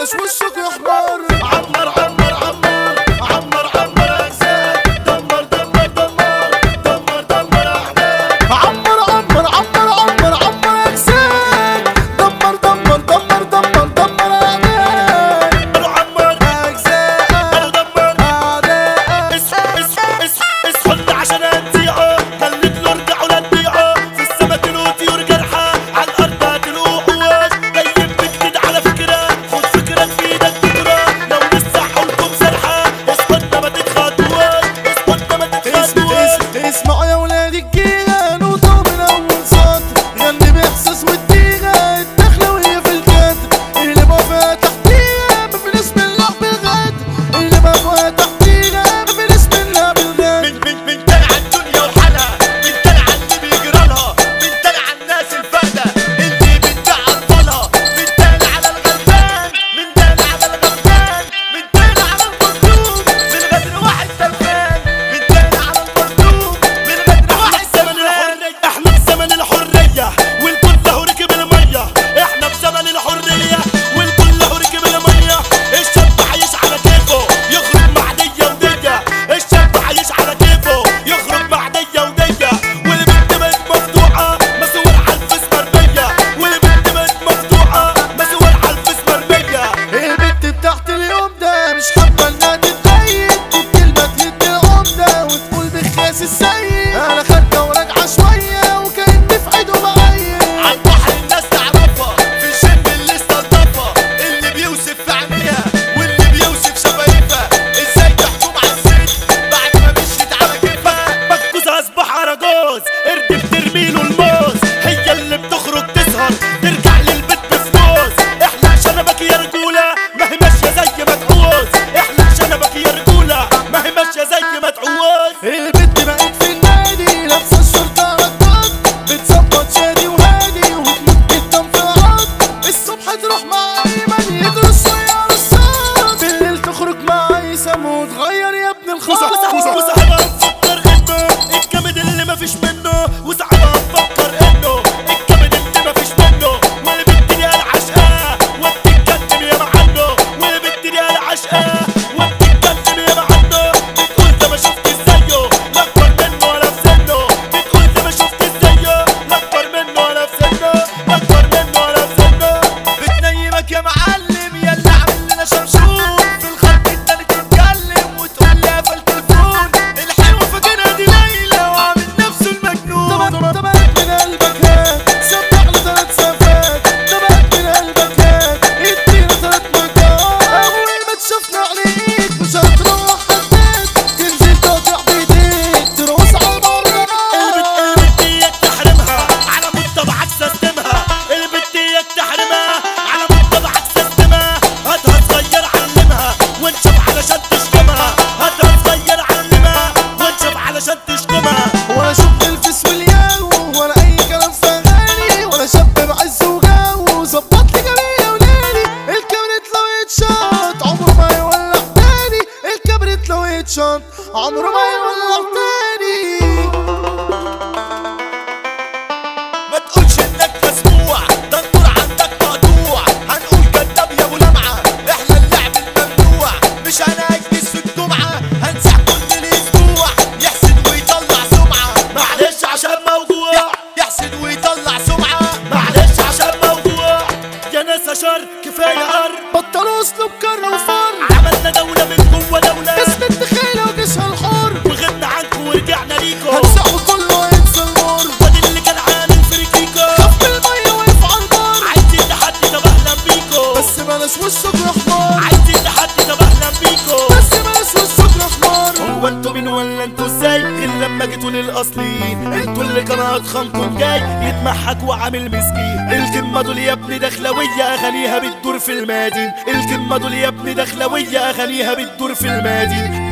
بلاش وشك يحمر عمر عمر عمر عمر عمر اجزاء دمر دمر دمر دمر دمر احداث عمر عمر عمر عمر عمر اجساد دمر دمر دمر دمر دمر اعداء عمر اجساد دمر اعداء اس اس اس اس حل عشان انزيعه خليت له ارجعوا لا تبيعه في السما تلو طيور جرحى على الارض هتلقوا قواش جايين بجديد على فكره خد فكره في ايدك بكره لو لسه حولكم سرحه اسكتنا ما تتخضوش اسكتنا ما تتخضوش اسمعوا يا ولاد الجيران نوطة من أول سطر غني بإحساس والديرة الدخلة وهي في الكادر اللي ما فيها تحتيها ما في اسم الله بالغدر اللي ما فيها تحتيها ما في اسم الله بالغدر من من من تاني على الدنيا وحالها من تاني على اللي بيجرالها من تاني على الناس الفاقدة اللي بتبيع أطفالها من تاني على الغلبان من تاني على الغلبان من تاني على المظلوم من غدر واحد تلفان من تاني على المظلوم من غدر واحد تلفان احنا في زمن الحرية والكل له ركب المية احنا في زمن الحرية والكل له ركب المية الشاب عايش على كيفه يخرج مع دية ودية الشاب عايش على كيفه يخرج مع دية ودية والبنت بقت مفتوحة مسؤول على الفيس مرمية والبنت بقت مفتوحة مسؤول على الفيس مرمية البت بتاعت اليوم ده مش حابة انها تتضايق الكلمة تهد العمدة وتقول بخاس السيء انا خدتها وراجعة شوية وكأني في عيد وبعيد عالبحر الناس تعرفها في الجيم اللي استلطفها اللي بيوصف في عينيها واللي بيوصف شفايفها ازاي تحكم على الست بعد ما مشيت على كيفها مكوز اصبح اراجوز قرد بترميله الموز هي اللي بتخرج تسهر ترجع للبيت بفلوس احلى شنبك يا رجوله ما هي ماشيه زي ما تعوز احلى شنبك يا رجوله ما هي ماشيه زي ما تعوز البت بقت في النادي لابسه الشرطه رقاط بتظبط شادي وهادي وتموت جدا في العط الصبح تروح مع ايمن يجروا شويه على الصوت بالليل تخرج مع عيسى وتغير يا ابن الخط وصاحبها مفكر انه الجامد اللي مفيش منه وصاحبها مفكر انه الجامد اللي مفيش منه والبنت دي انا عشقاه وبتتكلم يا معنه والبنت دي انا عشقاه وبتتكلم يا معنه بتقول ده ما شفتش زيه لا اكبر منه ولا في سنه بتقول ده ما شفتش زيه لا اكبر منه ولا في سنه لا اكبر منه ولا في سنه بتنيمك يا معلم يا اللي عامل لنا شمشون في الخط التاني تتكلم وتقول لي قفل تليفون الحلوه فاكرها دي ليلى وعامل نفسه المجنون طب طب من قلبك هات سمع له ثلاث سفات طب من قلبك هات ادينا ثلاث مرات اول ما تشوفنا عليك مش هتروح البيت تنزل تقطع بايديك تروس على البت المرة البت اياك تحرمها على متبعك سيستمها البت اياك تحرمها على متبعك سيستمها هاتها صغير علمها وانشف علشان تشتمها هاتها صغير علمها وانشف علشان تشتمها ولا شفت الفس والياو ولا اي كلام فغاني ولا شاب بعز وجاو ظبط لي جميع ولادي الكبريت لو يتشاط عمره ما يولع تاني الكبريت لو يتشاط عمره ما يولع تاني ما تقولش انك مسموع ده النور عندك مقطوع هنقول كداب يا ابو لمعه احنا اللعب الممنوع مش هنأجلس في الجمعه هنسح كل الاسبوع يحسد ويطلع سمعه معلش عشان موجوع يحسد ويطلع سمعه معلش عشان موجوع يا ناس اشر كفايه قر بطلوا اسلوب كر وفر عملنا دوله من جوه دوله اسم الدخيلة وجيشها الحر وغبنا عنكم ورجعنا ليكم هنسحب كله ينسى المر وادي اللي كان عامل فريكيكو خف المية وقف على البر عايزين تحدي طب اهلا بيكو بس بلاش وشك يحمر عايزين تحدي طب اهلا بيكو بس بلاش وشك يحمر هو انتوا مين ولا انتوا ازاي غير لما جيتوا للاصليين انتوا اللي كان اضخمكم جاي يتمحك وعامل مسكين الكلمه دول يا ابني دخلويه اغانيها بتدور في المدين الكلمه دول يا ابني دخلويه اغانيها بتدور في المدين